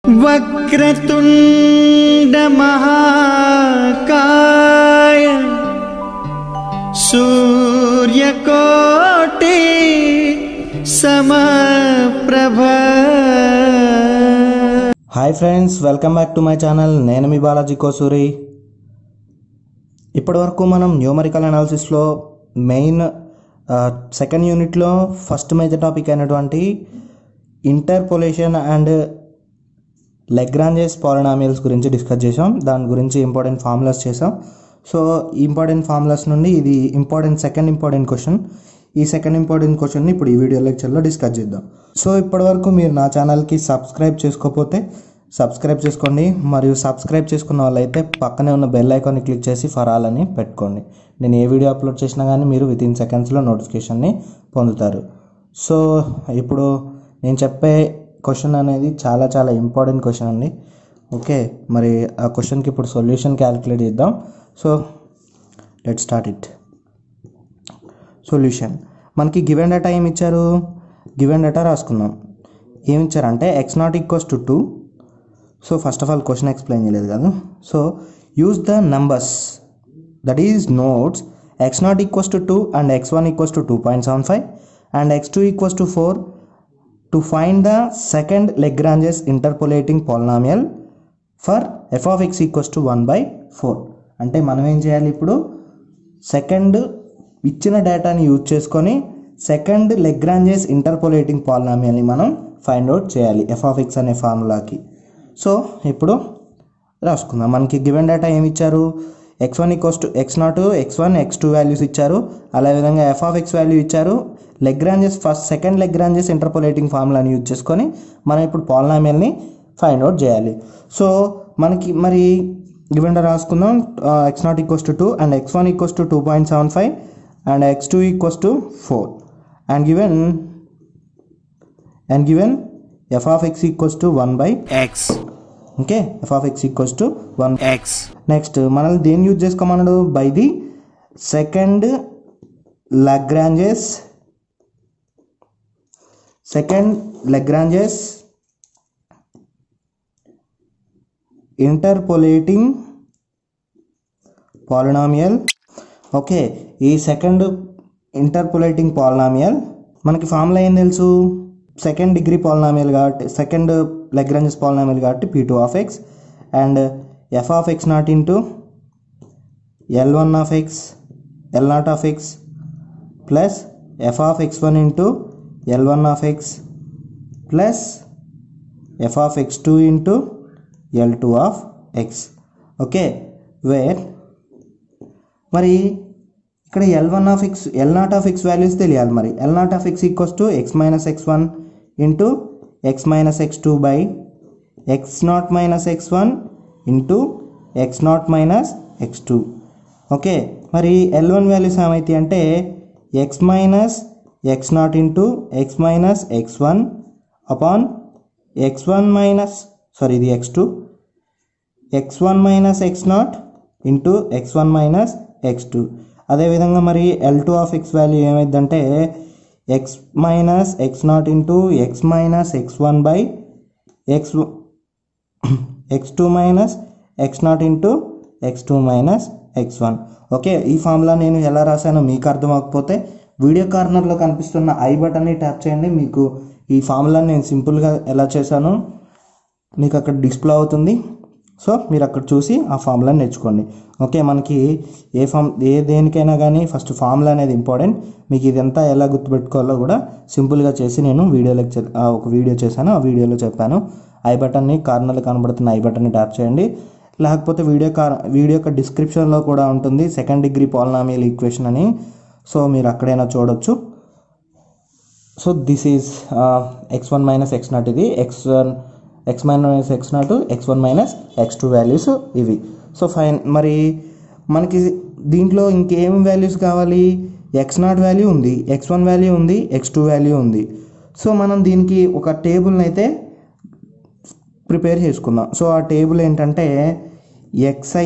वक्रतुण्डमहाकाय सूर्यकोटि समप्रभ hi friends welcome back to my channel నేను మీ బాలాజీ కోసూరి ఇప్పటివరకు మనం న్యూమరికల్ అనాలిసిస్లో మెయిన్ సెకండ్ యూనిట్లో ఫస్ట్ మేజర్ టాపిక్ అయినటువంటి ఇంటర్పోలేషన్ అండ్ లెగ్రాంజెస్ పాలినామియల్స్ గురించి డిస్కస్ చేసాం దాని గురించి ఇంపార్టెంట్ ఫార్ములాస్ చేసాం సో ఇంపార్టెంట్ ఫార్ములాస్ నుండి ఇది ఇంపార్టెంట్ సెకండ్ ఇంపార్టెంట్ క్వశ్చన్ ఈ సెకండ్ ఇంపార్టెంట్ క్వశ్చన్ని ఇప్పుడు ఈ వీడియో లెక్చర్లో డిస్కస్ చేద్దాం సో ఇప్పటివరకు మీరు నా ఛానల్కి సబ్స్క్రైబ్ చేసుకోకపోతే సబ్స్క్రైబ్ చేసుకోండి మరియు సబ్స్క్రైబ్ చేసుకున్న వాళ్ళైతే పక్కనే ఉన్న బెల్ ఐకాన్ని క్లిక్ చేసి ఫరాల్ అని పెట్టుకోండి నేను ఏ వీడియో అప్లోడ్ చేసినా కానీ మీరు విత్ ఇన్ సెకండ్స్లో నోటిఫికేషన్ని పొందుతారు సో ఇప్పుడు నేను చెప్పే క్వశ్చన్ అనేది చాలా చాలా ఇంపార్టెంట్ క్వశ్చన్ అండి ఓకే మరి ఆ క్వశ్చన్కి ఇప్పుడు సొల్యూషన్ క్యాలిక్యులేట్ చేద్దాం so let start it solution మనకి గివెన్ డేటా ఏమి ఇచ్చారు గివెన్ డేటా రాసుకుందాం ఏమి ఇచ్చారంటే X naught equals to two so first of all question explain చేయలేదు కదా so use the numbers that is notes X naught equals to two and X one equals to two point seven five and X two equals to four to find the second Lagrange's interpolating polynomial for F of X equals to one by four అంటే మనం ఏం చేయాలి ఇప్పుడు second ఇచ్చిన డేటాని use చేసుకొని second Lagrange's interpolating పాలినామియల్ని మనం ఫైండ్ అవుట్ చేయాలి ఎఫ్ ఆఫ్ ఎక్స్ అనే ఫార్ములాకి సో ఇప్పుడు రాసుకుందాం మనకి గివెన్ డేటా ఏమి ఇచ్చారు x one equals to x naught x one x two values ఇచ్చారు అలా విధంగా ఎఫ్ ఆఫ్ ఎక్స్ వాల్యూ ఇచ్చారు Lagrange's first second Lagrange's interpolating ఫార్ములాని యూజ్ చేసుకొని మనం ఇప్పుడు పాలినామియల్ని ఫైండ్ అవుట్ చేయాలి సో మనకి మరి గివెన్ డేటా రాసుకుందాం x naught equals to two and X one equals to two point seven five and X two equals to four and given and given f of X equals to one by X okay f of X equals to one X next మనల్ని దేన్ని use చేసుకోమన్నాడు by the second Lagrange's second Lagrange's interpolating polynomial okay ఈ second interpolating polynomial మనకి formula ఏం తెలుసు second degree polynomial కాబట్టి second Lagrange's polynomial కాబట్టి p two of x and f of x naught into l one of x l naught of x plus f of x one into l one of x plus f of x two into l two of x okay where మరి ఇక్కడ l one of x l naught of x values తెలియాలి మరి l naught of X equals to x minus x one into X minus x two by x naught minus x one into x naught minus x two okay మరి l one values ఏమైతాయి అంటే x minus x naught into X minus x one upon X one minus sorry ఇది x two x one minus x naught into x one minus x two అదేవిధంగా మరి l two of x value ఏమైందంటే x minus x naught into X minus x one by x x two minus x naught into x two minus x one okay ఈ formula నేను ఎలా రాశానో మీకు అర్థం అవ్వకపోతే video కార్నర్లో కనిపిస్తున్న ఐ బటన్ని ట్యాప్ చేయండి మీకు ఈ ఫార్ములా నేను సింపుల్గా ఎలా చేశానో మీకు అక్కడ డిస్ప్లే అవుతుంది సో మీరు అక్కడ చూసి ఆ ఫార్ములా నేర్చుకోండి ఓకే మనకి ఏ ఫామ్ ఏ దేనికైనా కానీ ఫస్ట్ ఫార్ములా అనేది ఇంపార్టెంట్ మీకు ఇదంతా ఎలా గుర్తుపెట్టుకోవాలో కూడా సింపుల్గా చేసి నేను వీడియో లెక్చర్ ఒక వీడియో చేశాను ఆ వీడియోలో చెప్పాను ఐ బటన్ని కార్నర్లో కనబడుతున్న ఐ బటన్ని ట్యాప్ చేయండి లేకపోతే వీడియో కార్ వీడియో యొక్క డిస్క్రిప్షన్లో కూడా ఉంటుంది సెకండ్ డిగ్రీ పాలినామియల్ ఈక్వేషన్ అని సో మీరు అక్కడైనా చూడొచ్చు so this is x one minus x naught ఇది x one x minus x naught x one minus x two values ఇవి సో ఫైన్ మరి మనకి దీంట్లో ఇంకేం వాల్యూస్ కావాలి ఎక్స్ నాట్ వాల్యూ ఉంది ఎక్స్ వన్ వాల్యూ ఉంది ఎక్స్ టూ వాల్యూ ఉంది సో మనం దీనికి ఒక టేబుల్ని అయితే ప్రిపేర్ చేసుకుందాం సో ఆ టేబుల్ ఏంటంటే ఎక్స్ఐ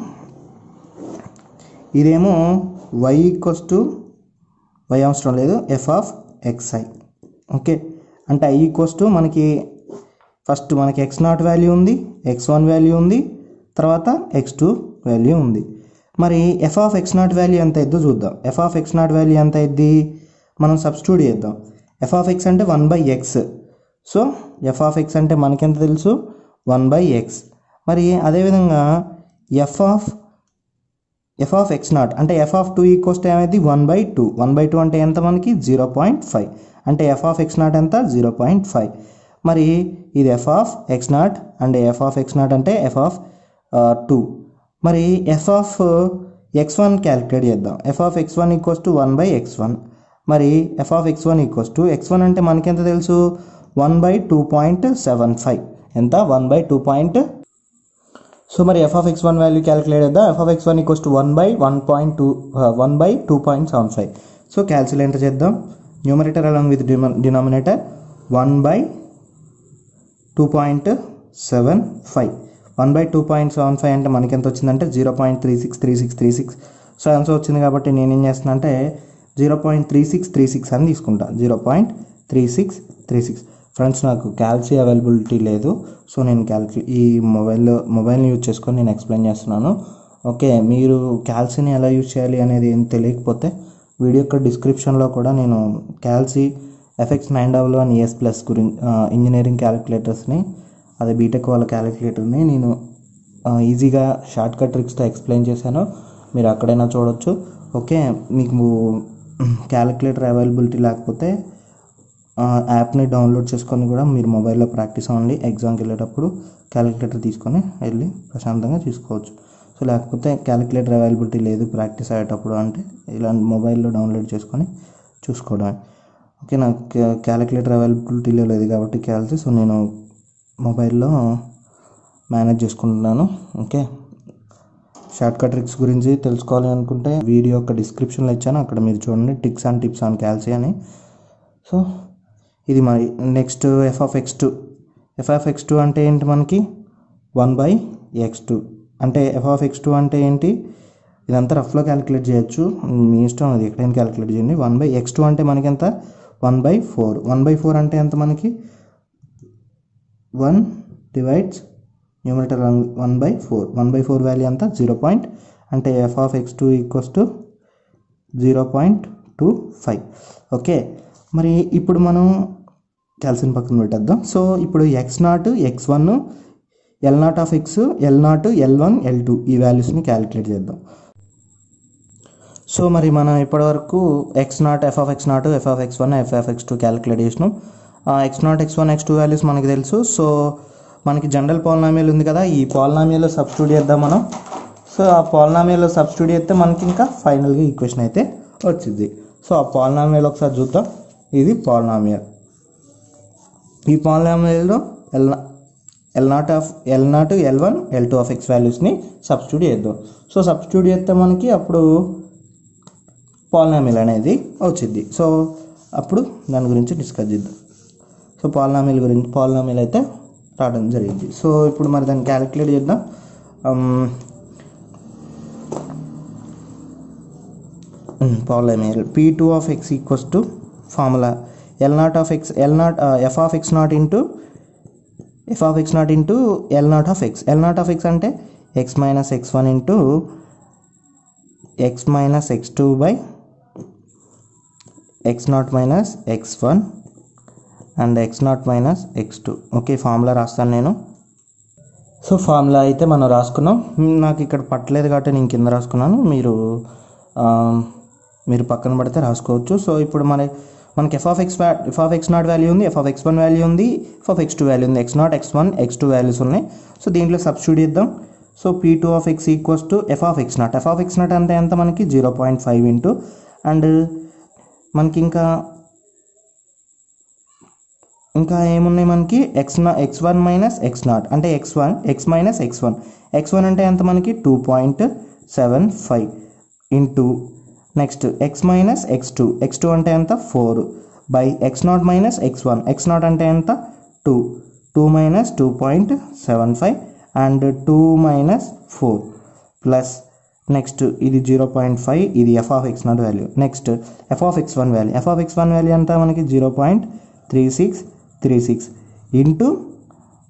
ఇదేమో వై ఈక్వస్ టు వై అవసరం లేదు ఎఫ్ ఆఫ్ ఎక్స్ఐ ఓకే అంటే ఐ ఈక్వస్ టు మనకి ఫస్ట్ మనకి ఎక్స్ నాట్ వాల్యూ ఉంది ఎక్స్ వన్ వాల్యూ ఉంది తర్వాత ఎక్స్ టూ వాల్యూ ఉంది మరి f of x naught value ఎంత అయిద్దో చూద్దాం f of x naught value ఎంత అయింది మనం సబ్స్టిట్యూట్ చేద్దాం ఎఫ్ ఆఫ్ ఎక్స్ అంటే one by x so f of x అంటే మనకెంత తెలుసు వన్ బై ఎక్స్ మరి అదేవిధంగా f of f of x naught అంటే f of two equals to ఏమైంది one by two one by two అంటే ఎంత మనకి జీరో పాయింట్ ఫైవ్ అంటే ఎఫ్ ఆఫ్ ఎక్స్ నాట్ ఎంత జీరో పాయింట్ ఫైవ్ మరి ఇది f of x naught and f of x naught అంటే ఎఫ్ ఆఫ్ టూ మరి f of x one calculate చేద్దాం f of x one equals to one by x one మరి f of x one equals to X one అంటే మనకెంత తెలుసు one by two point seven five ఎంత one by two point so మరి f of x one value calculate చేద్దాం f of x one equals to one by one point two one by two point seven five so calculate చేద్దాం numerator along with denominator one by two point seven five one by two point seven five అంటే మనకి ఎంత వచ్చిందంటే zero point three six three six three six so answer వచ్చింది కాబట్టి నేను ఏం చేస్తున్నా అంటే zero point three six three six అని తీసుకుంటా zero point three six three six friends నాకు క్యాల్సీ అవైలబిలిటీ లేదు సో నేను క్యాల్కి ఈ మొబైల్లో మొబైల్ని యూజ్ చేసుకొని నేను ఎక్స్ప్లెయిన్ చేస్తున్నాను ఓకే మీరు క్యాల్సీని ఎలా యూజ్ చేయాలి అనేది ఏం తెలియకపోతే వీడియో యొక్క డిస్క్రిప్షన్లో కూడా నేను calci FX nine double one years plus గురించి ఇంజనీరింగ్ క్యాలిక్యులేటర్స్ని అదే బీటెక్ వాళ్ళ క్యాలిక్యులేటర్ని నేను ఆ, ఈజీగా షార్ట్ కట్ ట్రిక్స్తో ఎక్స్ప్లెయిన్ చేశాను మీరు అక్కడైనా చూడొచ్చు ఓకే మీకు క్యాలిక్యులేటర్ అవైలబిలిటీ లేకపోతే ఆ, యాప్ని డౌన్లోడ్ చేసుకొని కూడా మీరు మొబైల్లో ప్రాక్టీస్ అవ్వండి ఎగ్జామ్కి వెళ్ళేటప్పుడు క్యాలిక్యులేటర్ తీసుకొని వెళ్ళి ప్రశాంతంగా చూసుకోవచ్చు సో లేకపోతే క్యాలిక్యులేటర్ అవైలబిలిటీ లేదు ప్రాక్టీస్ అయ్యేటప్పుడు అంటే ఇలాంటి మొబైల్లో డౌన్లోడ్ చేసుకొని చూసుకోవడమే ఓకే నాకు క్యాలిక్యులేటర్ అవైలబిలిటీ లేదు కాబట్టి క్యాల్సి సో నేను మొబైల్లో మేనేజ్ చేసుకుంటున్నాను ఓకే షార్ట్ కట్ ట్రిక్స్ గురించి తెలుసుకోవాలి అనుకుంటే వీడియో యొక్క డిస్క్రిప్షన్లో ఇచ్చాను అక్కడ మీరు చూడండి tricks and tips on calci అని సో ఇది మరి next f of x two f of x two అంటే ఏంటి మనకి వన్ బై ఎక్స్ టూ అంటే ఎఫ్ ఆఫ్ ఎక్స్ టూ అంటే ఏంటి ఇదంతా రఫ్లో క్యాలిక్యులేట్ చేయొచ్చు మీ ఇష్టం అది ఎక్కడైనా క్యాలిక్యులేట్ చేయండి వన్ బై ఎక్స్ టూ అంటే మనకి ఎంత one by four one by four అంటే ఎంత మనకి one divides numerator one by four one by four value అంతా జీరో పాయింట్ అంటే f of x two equals to zero point two five okay మరి ఇప్పుడు మనం క్యాల్సియం పక్కన పెట్టేద్దాం సో ఇప్పుడు x naught x one l naught of x l naught l one l two ఈ వాల్యూస్ని క్యాలిక్యులేట్ చేద్దాం సో మరి మనం ఇప్పటివరకు x naught f of x naught f of x one f of x two calculate చేసినాం x naught x one x two values మనకి తెలుసు so మనకి జనరల్ పాలనామియల్ ఉంది కదా ఈ పాలనామియల్లో సబ్స్టిట్యూట్ చేద్దాం మనం సో ఆ పాలనామియల్లో సబ్స్టిట్యూట్ చేస్తే మనకి ఇంకా ఫైనల్గా ఈక్వేషన్ అయితే వచ్చింది సో ఆ పాలనామియల్ ఒకసారి చూద్దాం ఇది పాలనామియల్ ఈ పాలనామియల్లో l l naught of l naught l one l two of x వాల్యూస్ని సబ్స్టిట్యూట్ చేద్దాం సో సబ్స్టిట్యూట్ చేస్తే మనకి అప్పుడు పాలనామిల్ అనేది వచ్చింది సో అప్పుడు దాని గురించి డిస్కస్ చేద్దాం సో పాలనామిల్ గురించి పాలనామిల్ అయితే రావడం జరిగింది సో ఇప్పుడు మరి దాన్ని క్యాలిక్యులేట్ చేద్దాం polynomial p two of X equals to formula l naught of x l naught f of x naught into f of x naught into l naught of x l naught of x అంటే x minus x one into X minus x two by x naught minus x one and x naught minus x two okay formula రాస్తాను నేను so formula అయితే మనం రాసుకున్నాం మ్, నాకు ఇక్కడ పట్టలేదు కాబట్టి నేను కింద రాసుకున్నాను మీరు ఆ, మీరు పక్కన పడితే రాసుకోవచ్చు సో ఇప్పుడు మన మనకి f of x f of x naught value ఉంది f of x one value ఉంది f of x two value ఉంది x naught x one x two values ఉన్నాయి సో దీంట్లో సబ్స్టిట్యూట్ ఇద్దాం so P two of X equals to f of x naught f of x naught అంటే ఎంత మనకి zero point five into and మనకి ఇంకా ఇంకా ఏమున్నాయి మనకి x naught x one minus x naught అంటే x one x minus x one x one అంటే ఎంత మనకి two point seven five into next X minus x two x two అంటే ఎంత four by x naught minus x one x naught అంటే ఎంత two two minus two point seven five and two minus four plus next ఇది zero point five ఇది f of x naught value next f of x one value f of x one value అంతా మనకి zero point three six three six into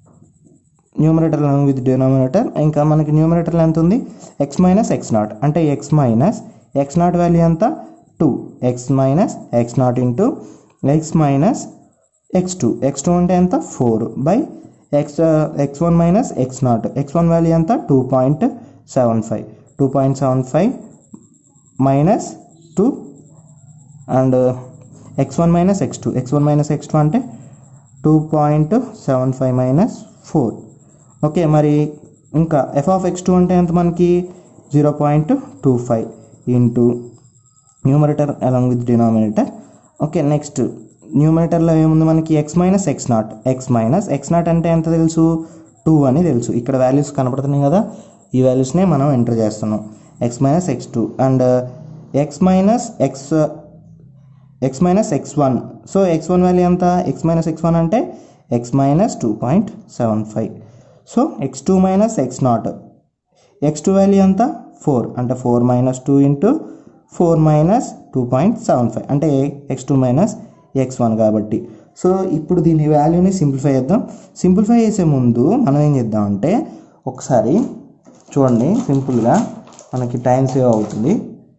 numerator with denominator ఇంకా మనకి న్యూమరేటర్లో ఎంత ఉంది x minus x naught అంటే x minus x naught value ఎంత two X minus x naught into X minus x two x two అంటే ఎంత four by x x one minus x naught x one value ఎంత two point seven five two point seven five minus two and X one minus x two x one minus x two అంటే two point seven five minus four okay మరి ఇంకా f of x two అంటే ఎంత మనకి zero point two five into numerator along with denominator okay next న్యూమరేటర్లో ఏముంది మనకి x minus x naught x minus x naught అంటే ఎంత తెలుసు టూ అని తెలుసు ఇక్కడ వాల్యూస్ కనపడుతున్నాయి కదా ఈ వాల్యూస్నే మనం ఎంటర్ చేస్తున్నాం x minus x two and x minus x x minus x one so x one value ఎంత ఎక్స్ మైనస్ ఎక్స్ వన్ అంటే x minus two point seven five so x two minus x naught x two value ఎంత four అంటే four minus two into four minus two point seven five అంటే x two minus x one కాబట్టి so ఇప్పుడు దీని వాల్యూని simplify చేద్దాం simplify చేసే ముందు మనం ఏం చేద్దామంటే ఒకసారి చూడండి సింపుల్గా మనకి టైం సేవ్ అవుతుంది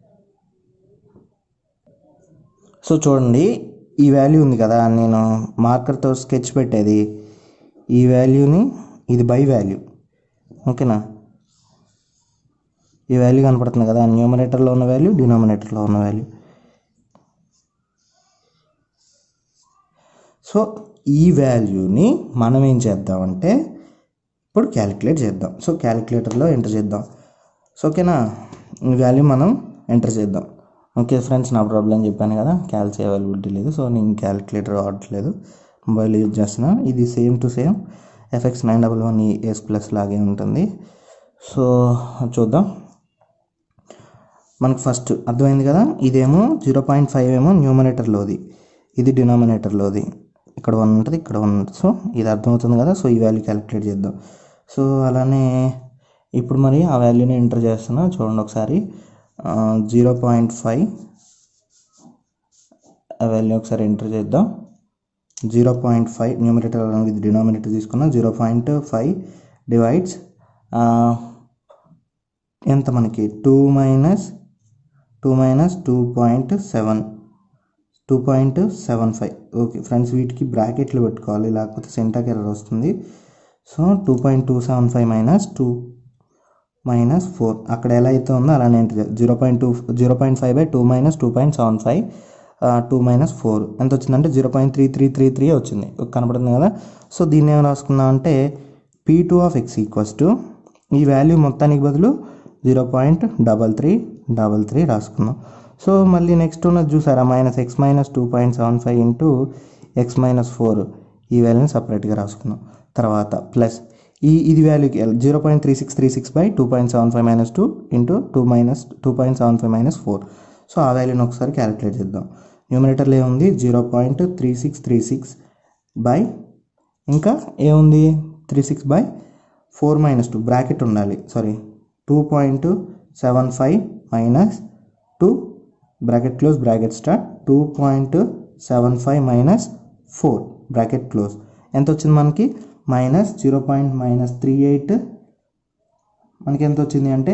సో చూడండి ఈ వాల్యూ ఉంది కదా నేను మార్కర్తో స్కెచ్ పెట్టేది ఈ వాల్యూని ఇది బై వాల్యూ ఓకేనా ఈ వాల్యూ కనపడుతుంది కదా న్యూమరేటర్లో ఉన్న వాల్యూ డినామినేటర్లో ఉన్న వాల్యూ సో ఈ వాల్యూని మనం ఏం చేద్దామంటే ఇప్పుడు క్యాలిక్యులేట్ చేద్దాం సో క్యాలిక్యులేటర్లో ఎంటర్ చేద్దాం సో ఓకేనా ఈ వాల్యూ మనం ఎంటర్ చేద్దాం ఓకే ఫ్రెండ్స్ నా ప్రాబ్లం చెప్పాను కదా క్యాల్సీ అవైలబిలిటీ లేదు సో నేను క్యాలిక్యులేటర్ వాడట్లేదు మొబైల్ యూజ్ చేస్తున్నా ఇది same to same FX nine double one S plus లాగే ఉంటుంది సో చూద్దాం మనకు ఫస్ట్ అర్థమైంది కదా ఇదేమో జీరో పాయింట్ ఫైవ్ ఏమో న్యూమరేటర్లోది ఇది డినామినేటర్లోది ఇక్కడ వన్ ఉంటుంది ఇక్కడ వన్ ఉంటుంది సో ఇది అర్థమవుతుంది కదా సో ఈ వాల్యూ క్యాలిక్యులేట్ చేద్దాం సో అలానే ఇప్పుడు మరి ఆ వాల్యూని ఎంటర్ చేస్తున్నా చూడండి ఒకసారి జీరో పాయింట్ ఫైవ్ ఆ వాల్యూ ఒకసారి ఎంటర్ చేద్దాం zero point five numerator with denominator తీసుకున్నాం జీరో పాయింట్ ఫైవ్ డివైడ్స్ ఎంత మనకి two minus two minus two point seven two point seven five okay friends వీటికి బ్రాకెట్లు పెట్టుకోవాలి లేకపోతే సెంటాక్ ఎర్రర్ వస్తుంది so two point two seven five minus two minus four అక్కడ ఎలా అయితే ఉందో అలానే enter zero point two zero point five by two minus two point seven five two minus four ఎంత వచ్చిందంటే zero point three three three three వచ్చింది కనపడుతుంది కదా సో దీన్ని ఏం రాసుకుందాం అంటే P two of X equals to ఈ వాల్యూ మొత్తానికి బదులు zero point double three double three రాసుకుందాం సో మళ్ళీ నెక్స్ట్ ఉన్నది చూసారా minus X minus two point seven five into X minus four ఈ వాల్యూని సపరేట్గా రాసుకున్నాం తర్వాత ప్లస్ ఈ ఇది వాల్యూకి zero point three six three six by two point seven five minus two into two minus two point seven five minus four so ఆ వాల్యూని ఒకసారి క్యాలిక్యులేట్ చేద్దాం న్యూమినేటర్లో ఏముంది zero point three six three six by ఇంకా ఏముంది three six by four minus two bracket ఉండాలి sorry two point seven five minus two bracket close bracket start two point seven five minus four bracket close ఎంత వచ్చింది మనకి minus zero point minus three eight మనకి ఎంత వచ్చింది అంటే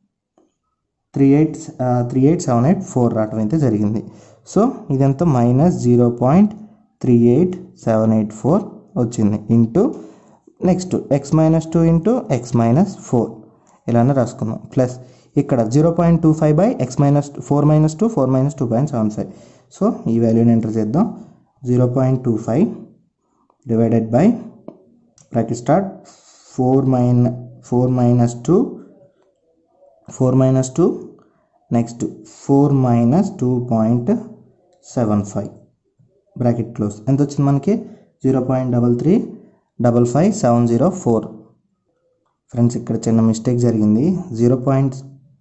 three eight three eight seven eight four రావటం అయితే జరిగింది సో ఇదంతా minus zero point three eight seven eight four వచ్చింది into next X minus two into X minus four ఇలానే రాసుకుందాం ప్లస్ ఇక్కడ zero point two five by X minus four minus two four minus two point seven five so ఈ వాల్యూని enter చేద్దాం zero point two five divided by bracket start four minus four minus two four minus two next four minus two point seven five bracket close ఎంత వచ్చింది మనకి zero point double three double five seven zero four friends ఇక్కడ చిన్న mistake జరిగింది zero point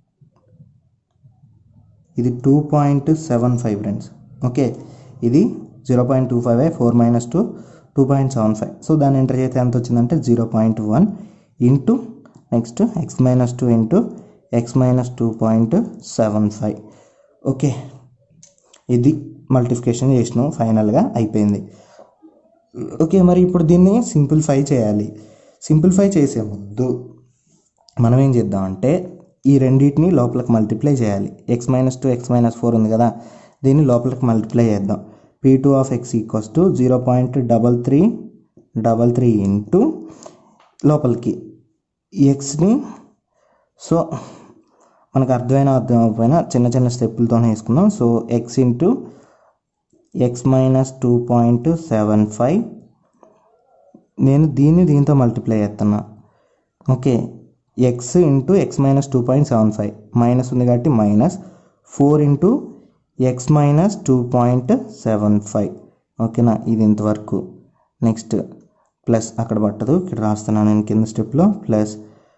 ఇది two point seven five friends okay ఇది zero point two five four minus two two point seven five so దాన్ని enter చేస్తే ఎంత వచ్చిందంటే zero point one into next X minus two into X minus two point seven five okay ఇది multiplication చేసినాం ఫైనల్గా అయిపోయింది okay మరి ఇప్పుడు దీన్ని సింప్లిఫై చేయాలి సింప్లిఫై చేసే ముందు మనం ఏం చేద్దామంటే ఈ రెండింటిని లోపలికి మల్టిప్లై చేయాలి X minus two X minus four ఉంది కదా దీన్ని లోపలికి మల్టిప్లై చేద్దాం P two of X equals to zero point double three double three into లోపలికి ఎక్స్ని సో మనకు అర్థమైన అర్థం అవ్వకపోయినా చిన్న చిన్న స్టెప్పులతోనే వేసుకుందాం so X into X minus two point seven five నేను దీన్ని దీంతో మల్టిప్లై చేస్తున్నా okay X into X minus two point seven five minus ఉంది కాబట్టి minus four into X minus two point seven five ఓకేనా ఇది ఇంతవరకు నెక్స్ట్ ప్లస్ అక్కడ పట్టదు ఇక్కడ రాస్తున్నాను నేను కింద స్టెప్లో plus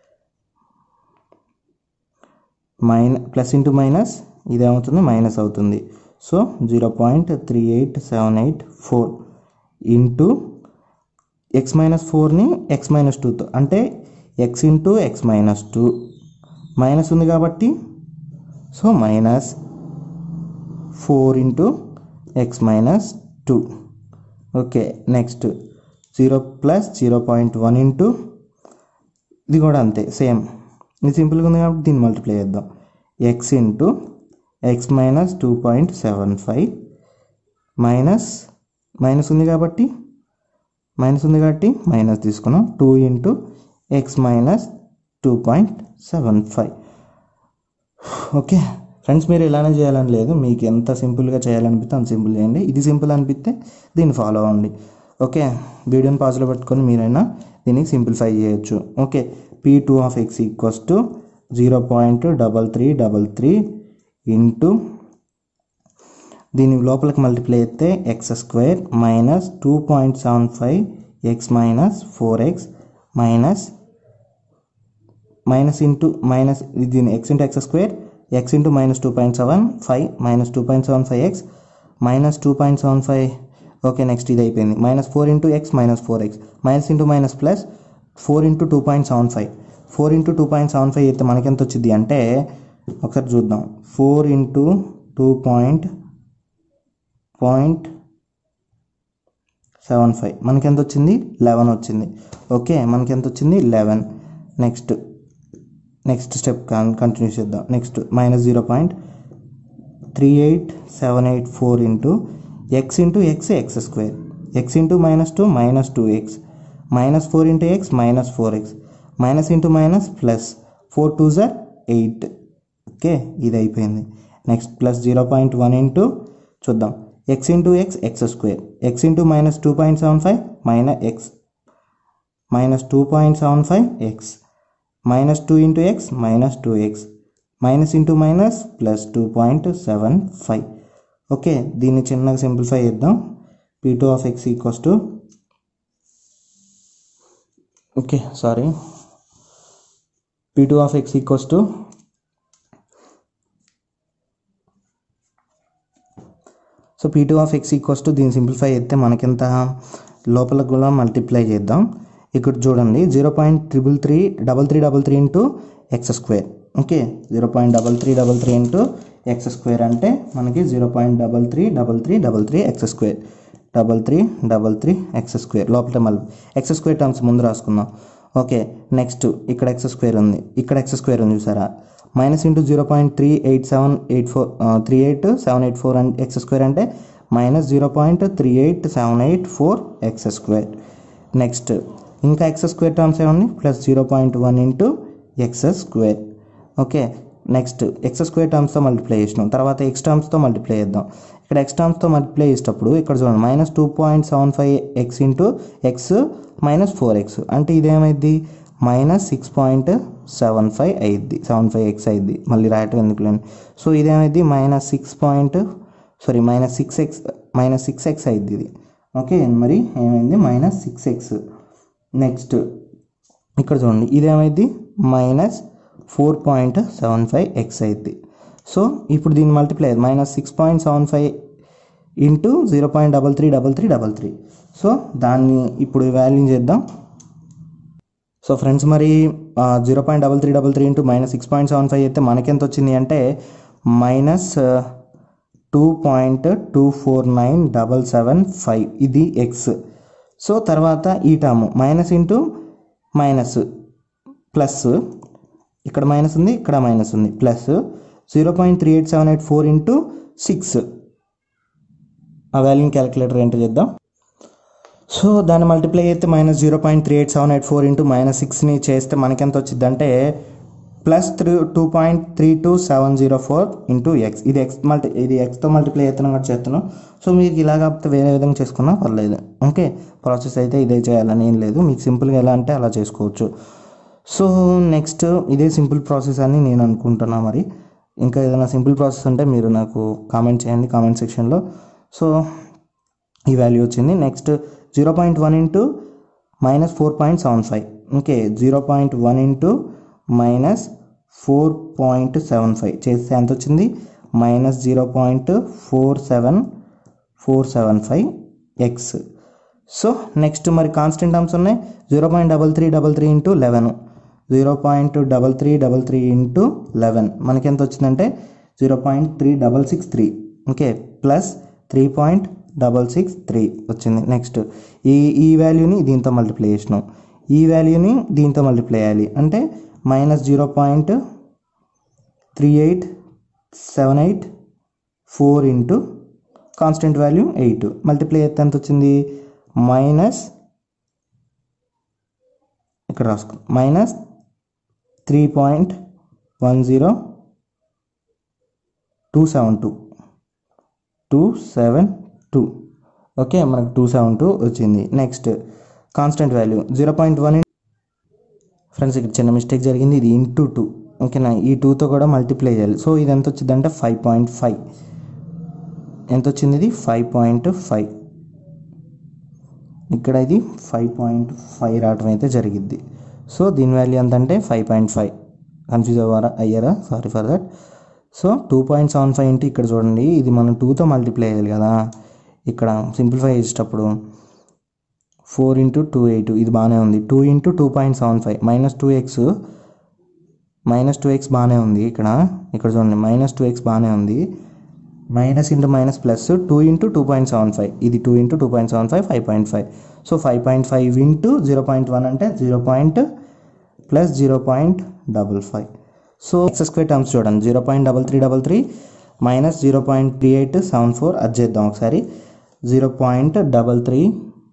minus plus into minus ఇదేమవుతుంది మైనస్ అవుతుంది so zero point three eight seven eight four into X minus ఫోర్ని ఎక్స్ మైనస్ టూతో అంటే X into X minus two minus ఉంది కాబట్టి so minus four into X minus two okay next zero plus zero point one into ఇది కూడా అంతే same ఇది సింపుల్గా ఉంది కాబట్టి దీన్ని మల్టిప్లై చేద్దాం X into X minus two point seven five minus minus ఉంది కాబట్టి మైనస్ ఉంది కాబట్టి మైనస్ తీసుకున్నాం two into X minus two point seven five okay friends మీరు ఇలానే చేయాలని లేదు మీకు ఎంత సింపుల్గా చేయాలనిపిస్తే అంత సింపుల్ చేయండి ఇది సింపుల్ అనిపిస్తే దీన్ని ఫాలో అవ్వండి ఓకే వీడియోని పాజ్లో పెట్టుకొని మీరైనా దీన్ని సింప్లిఫై చేయొచ్చు okay P two of X equals to zero point double three double three into దీని లోపలికి మల్టిప్లై అయితే X square minus two point seven five X minus four X minus minus into minus దీని X into X square X into minus two point seven five minus two point seven five X minus two point seven five okay next ఇది అయిపోయింది minus four into X minus four X minus into minus plus four into two point seven five four into two point seven five అయితే మనకి ఎంత వచ్చింది అంటే ఒకసారి చూద్దాం four into two point point seven five మనకి ఎంత వచ్చింది లెవెన్ వచ్చింది ఓకే మనకి ఎంత వచ్చింది eleven next next step continue చేద్దాం next minus zero point three eight seven eight four into X into X X square X into minus two minus two X minus four into X minus four X minus into minus plus four two జర్ eight okay ఇది అయిపోయింది next plus zero point one into చూద్దాం X into X X square X into minus two point seven five minus X minus two point seven five X minus two into X minus two X minus into minus plus two point seven five okay దీన్ని చిన్నగా simplify చేద్దాం P two of X equals to okay sorry P two of X equals to so P two of X equals to దీన్ని simplify చేస్తే మనకింత లోపల కూడా multiply చేద్దాం ఇక్కడ చూడండి zero point triple three double three double three into X square okay zero point double three double three into X square అంటే మనకి zero point double three double three double three X square double three double three X square లోపల మళ్ళీ X square terms ముందు రాసుకుందాం okay next ఇక్కడ X square ఉంది ఇక్కడ X square ఉంది చూసారా minus into zero point three eight seven eight four three eight seven eight four and X square అంటే minus zero point three eight seven eight four X square next ఇంకా X square terms ఏముంది plus zero point one into X square okay next X square టర్మ్స్తో multiply చేసినాం తర్వాత X టర్మ్స్తో multiply చేద్దాం ఇక్కడ X టర్మ్స్తో multiply చేసేటప్పుడు ఇక్కడ చూడండి minus two point seven five X into X minus four X అంటే ఇదేమైంది minus six point seven five అయ్యిద్ది సెవెన్ ఫైవ్ ఎక్స్ అయ్యిద్ది మళ్ళీ రాయటం ఎందుకులేండి సో ఇదేమైంది minus six point sorry minus six X minus six X అయ్యిద్ది ఇది ఓకే మరి ఏమైంది మైనస్ సిక్స్ ఎక్స్ నెక్స్ట్ ఇక్కడ చూడండి ఇదేమైంది minus four point seven five X అయింది సో ఇప్పుడు దీన్ని multiply minus six point seven five into zero point double three double three double three so దాన్ని ఇప్పుడు వాల్యూ చేద్దాం సో ఫ్రెండ్స్ మరి zero point double three double three into minus six point seven five అయితే మనకెంత వచ్చింది అంటే minus two point two four nine double seven five ఇది X so తర్వాత ఈ term minus into minus plus ఇక్కడ మైనస్ ఉంది ఇక్కడ మైనస్ ఉంది plus zero point three eight seven eight four into six ఆ వాల్యూని క్యాలిక్యులేటర్ ఎంటర్ చేద్దాం సో దాన్ని మల్టిప్లై అయితే minus zero point three eight seven eight four into minus సిక్స్ని చేస్తే మనకి ఎంత వచ్చింది అంటే plus three two point three two seven zero four into X ఇది ఎక్స్ మల్టీ ఇది ఎక్స్తో మల్టిప్లై అవుతున్నాం కూడా చేస్తున్నాం సో మీకు ఇలా కాకపోతే వేరే విధంగా చేసుకున్నా పర్లేదు ఓకే ప్రాసెస్ అయితే ఇదే చేయాలని ఏం లేదు మీకు సింపుల్గా ఎలా అంటే అలా చేసుకోవచ్చు సో నెక్స్ట్ ఇదే సింపుల్ ప్రాసెస్ అని నేను అనుకుంటున్నా మరి ఇంకా ఏదైనా సింపుల్ ప్రాసెస్ ఉంటే మీరు నాకు కామెంట్ చేయండి కామెంట్ సెక్షన్లో సో ఈ వాల్యూ వచ్చింది next zero point one into minus four point seven five okay zero point one into minus four point seven five చేస్తే ఎంత వచ్చింది minus zero point four seven four seven five X so next మరి constant terms ఉన్నాయి zero point double three double three into eleven zero point double three double three into eleven మనకి ఎంత వచ్చిందంటే zero point three double six three okay plus three point double six three వచ్చింది next ఈ ఈ వాల్యూని దీంతో multiply చేసినాం ఈ వాల్యూని దీంతో మల్టిప్లై చేయాలి అంటే minus zero point three eight seven eight four into constant value eight multiply అయితే ఎంత వచ్చింది మైనస్ ఇక్కడ రాసుకో minus three point one zero two seven two two seven two okay మనకు టూ సెవెన్ టూ వచ్చింది next constant value zero point one friends ఇక్కడ చిన్న mistake జరిగింది ఇది ఇంటూ టూ ఓకేనా ఈ టూతో కూడా మల్టిప్లై చేయాలి సో ఇది ఎంత వచ్చింది అంటే ఫైవ్ పాయింట్ ఫైవ్ ఎంత వచ్చింది ఇది ఫైవ్ పాయింట్ ఫైవ్ ఇక్కడ ఇది ఫైవ్ పాయింట్ ఫైవ్ రావటం అయితే జరిగిద్ది సో దీని వాల్యూ ఎంత అంటే ఫైవ్ పాయింట్ ఫైవ్ కన్ఫ్యూజ్ అవ్వరా అయ్యారా sorry for that so two point seven five into ఇక్కడ చూడండి ఇది మనం టూతో మల్టిప్లై అయ్యాలి కదా ఇక్కడ సింప్లిఫై చేసేటప్పుడు ఫోర్ ఇంటూ టూ ఎయిట్ ఇది బాగానే ఉంది two into two point seven five minus two X minus two x బాగానే ఉంది ఇక్కడ ఇక్కడ చూడండి మైనస్ టూ ఎక్స్ బాగానే ఉంది minus into minus plus two into two point seven five ఇది two into two point seven five five point five so five point five into zero point one అంటే zero point plus zero point double five so x square terms చూడండి zero point double three double three minus zero point three eight seven four అది చేద్దాం ఒకసారి zero point double three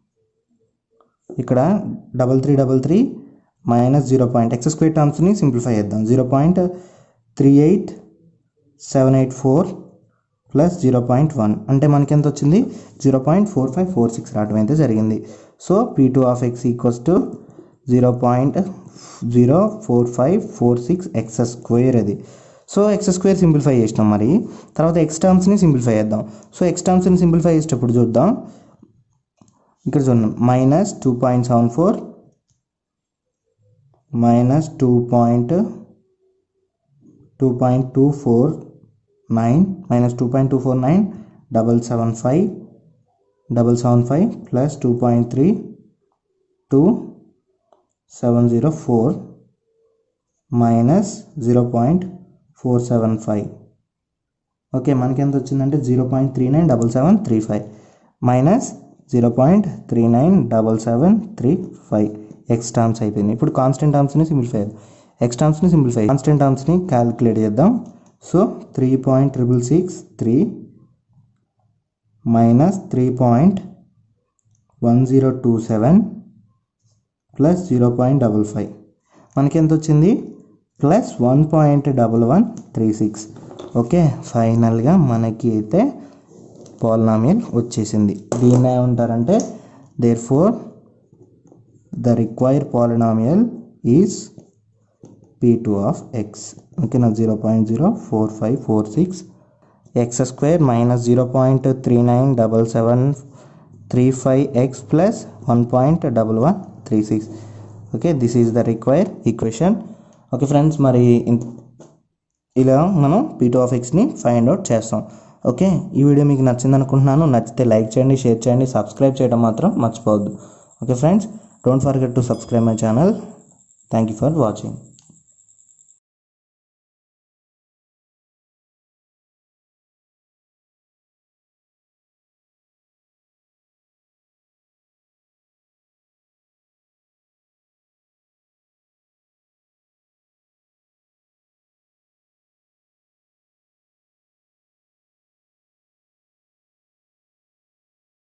ఇక్కడ double three double three minus zero point x square టర్మ్స్ని simplify చేద్దాం zero point three eight seven eight four plus zero point one అంటే మనకి ఎంత వచ్చింది zero point four five four six రావడం అయితే జరిగింది so P two of X equals to zero point zero four five four six x square అది so x square simplify చేసినాం మరి తర్వాత ఎక్స్ టర్మ్స్ని సింప్లిఫై చేద్దాం సో ఎక్స్ టర్మ్స్ని సింప్లిఫై చేసేటప్పుడు చూద్దాం ఇక్కడ చూడండి minus two point seven four minus two point two point two four nine minus two point two four nine double seven five double seven five plus two point three two seven zero four minus zero point four seven five okay మనకి ఎంత వచ్చిందంటే zero point three nine double seven three five minus zero point three nine double seven three five x terms అయిపోయింది ఇప్పుడు constant టర్మ్స్ని simplify x టర్మ్స్ని simplify constant టర్మ్స్ని calculate చేద్దాం so three point triple six three minus three point one zero two seven plus zero point double five మనకి ఎంత వచ్చింది plus one point double one three six okay ఫైనల్గా మనకి అయితే polynomial వచ్చేసింది దీన్ని ఏమంటారంటే therefore the required polynomial is P two of x ఓకేనా zero point zero four five four six x square minus zero point three nine double seven three five x plus one point double one three six okay this is the required equation okay friends మరి ఇన్- ఇలా మనం P two of ఎక్స్ని find out చేస్తాం okay ఈ video మీకు నచ్చింది అనుకుంటున్నాను నచ్చితే లైక్ చేయండి షేర్ చేయండి సబ్స్క్రైబ్ చేయడం మాత్రం మర్చిపోవద్దు okay friends don't forget to subscribe my channel thank you for watching